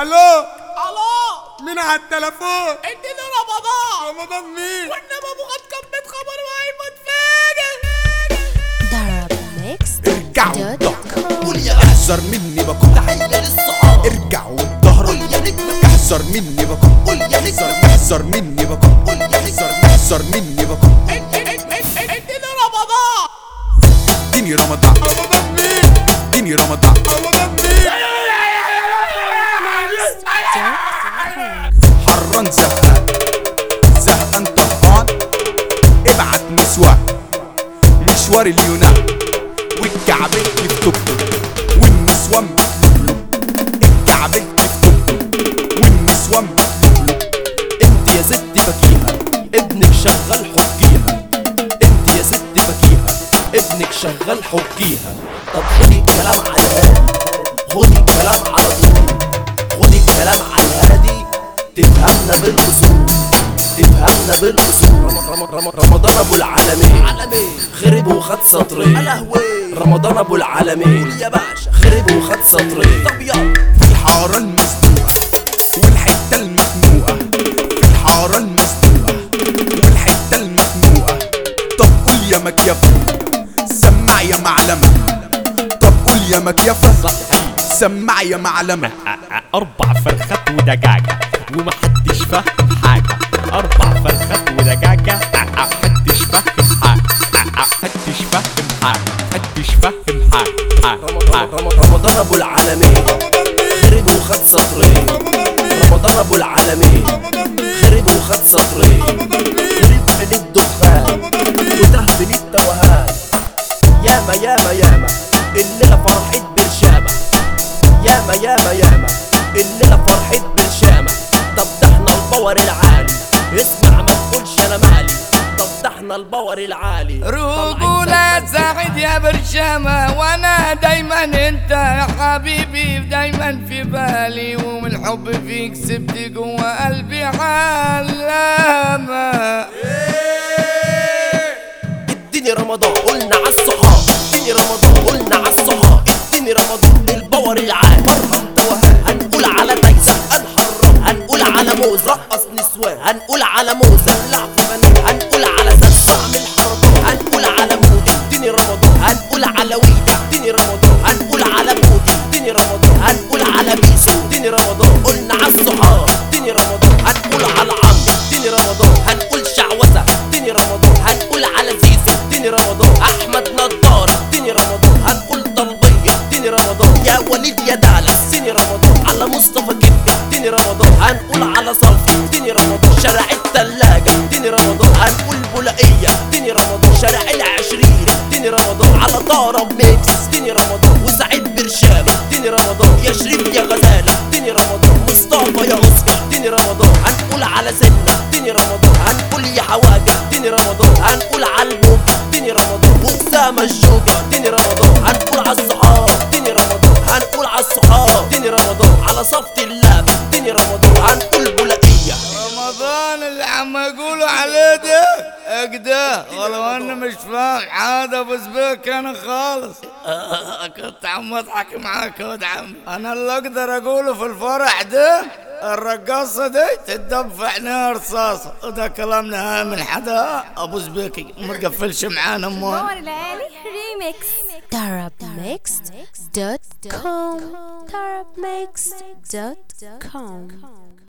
الو الو مين على التليفون اديني رمضان رمضان مين وانما ابو غد كان بيتخبر وهيموت فاجر darabmix.com قول يا احذر مني بكون تحية للصحاب ارجع والظهر قول يا نجم احذر مني بكون قول يا نجم احذر مني بكون قول يا نجم احذر مني بكون اديني رمضان اديني رمضان رمضان مين اديني رمضان رمضان مين حران زهقان زهقان طهقان ابعت نسوان مشوار اليونان والكعبة في توك توك والنسوان بتلوك الكعبة في توك توك والنسوان بتلوك انت يا ست بكيها ابنك شغال حكيها انت يا ست بكيها ابنك شغال حكيها طب خدي الكلام على الهادي خدي الكلام على طول خدي الكلام على الهادي تفهمنا بالاصول تفهمنا بالاصول رم- رم- رمضان ابو العالمين خرب وخد سطرين رمضان ابو العالمين يا باشا خرب وخد سطرين طب يلا في الحارة المسدوقة والحتة المخنوقة في الحارة المسدوقة والحتة المخنوقة طب قول يا مكيفة سمع يا معلمة طب قول يا مكيفة سمع يا معلمة أربع فرخات ودجاجة ومحدش فاهم حاجة أربع فرخات ودجاجة محدش فاهم حاجة محدش فاهم حاجة محدش فاهم حاجة رم- رم- رمضان ابو العالمين خرب وخد سطرين رمضان ابو العالمين خرب وخد سطرين خرب من الدخان وتهبل التوهان ياما ياما ياما الليلة فرحت برشامة ياما ياما ياما الليلة فرحت برشامة طب ده احنا الباور العالي اسمع ما تقولش انا مالي طب ده احنا الباور العالي رجولة يا سعيد يا برشامة وانا دايما انت يا حبيبي دايما في بالي ومن الحب فيك سبت جوا قلبي علامة اديني رمضان قلنا عالصحاب اديني رمضان قلنا عالصحاب اديني رمضان الباور العالي مرهم توهان هنقول على تايسون هنحرم هنقول على موز رقص نسوان هنقول على موز لعب في بنات هنقول على زلزال اعمل حركات هنقول على مود اديني رمضان هنقول على ويدا اديني رمضان هنقول على مودي اديني رمضان هنقول على بيسو اديني رمضان قلنا عالصحاب اديني رمضان هنقول على عمرو اديني رمضان هنقول شعوذة اديني رمضان هنقول على زيزو اديني رمضان احمد نضار اديني رمضان هنقول طلبية اديني رمضان يا وليد يا دالا اديني رمضان على مصطفى كبة اديني رمضان هنقول على صافي اديني رمضان شارع التلاجة اديني رمضان هنقول بولقية اديني رمضان شارع العشرين اديني رمضان على طارب ميكس اديني رمضان وسعيد برشام اديني رمضان يا شريف يا غزالة اديني رمضان مصطفى يا اسكر اديني رمضان هنقول على سنة اديني رمضان هنقول يا حواجة اديني رمضان هنقول على البوب اديني رمضان واسامة الجوجة اديني رمضان هنقول على الصحاب اديني رمضان هنقول على الصحاب اديني رمضان على صفت اللاب اديني رمضان هنقول بولقية رمضان اللي عم يقولوا عليه ده اكده ولو انا مش فاهم حاجه بس بيك انا خالص كنت عم اضحك معاك يا ولد عم انا اللي اقدر اقوله في الفرح ده الرقاصة دي تدب في عينيها رصاصة وده كلام نهائي من حدا ابو زبيكي ما تقفلش معانا امال darabmix.com darabmix.com